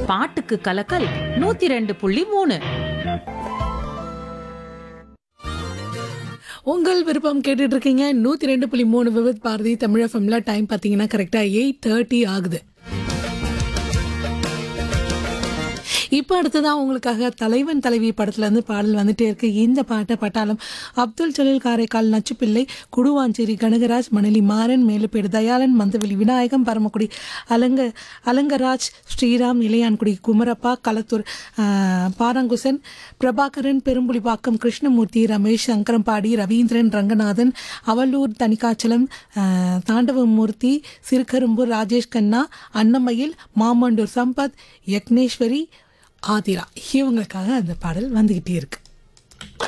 பாட்டுக்கு கலக்கல் நூத்தி ரெண்டு புள்ளி மூணு உங்கள் விருப்பம் கேட்டுட்டு இருக்கீங்க நூற்றி ரெண்டு புள்ளி மூணு விவித் பாரதி தமிழ் எஃப்எம்ல டைம் பார்த்தீங்கன்னா கரெக்டாக எயிட் தேர்ட்டி ஆகுது இப்போ அடுத்ததான் உங்களுக்காக தலைவன் தலைவி படத்துல இருந்து பாடல் வந்துட்டே இருக்கு இந்த பாட்டை பட்டாளம் அப்துல் ஜலீல் காரைக்கால் நச்சுப்பிள்ளை குடுவாஞ்சேரி கனகராஜ் மணலி மாறன் மேலுப்பேடு தயாளன் மந்தவெளி விநாயகம் பரமக்குடி அலங்க அலங்கராஜ் ஸ்ரீராம் இளையான்குடி குமரப்பா களத்தூர் ஆஹ், பாராங்குசன் பிரபாகரன் பெரும்புலிப்பாக்கம் கிருஷ்ணமூர்த்தி ரமேஷ் சங்கரம்பாடி ரவீந்திரன் ரங்கநாதன் அவலூர் தனிக்காச்சலம் ஆஹ், தாண்டவமூர்த்தி சிறுகரும்பூர் ராஜேஷ் கண்ணா அன்னமயில் மாமண்டூர் சம்பத் யக்னேஸ்வரி ஆதிரா இவங்களுக்காக அந்த பாடல் வந்துகிட்டே இருக்கு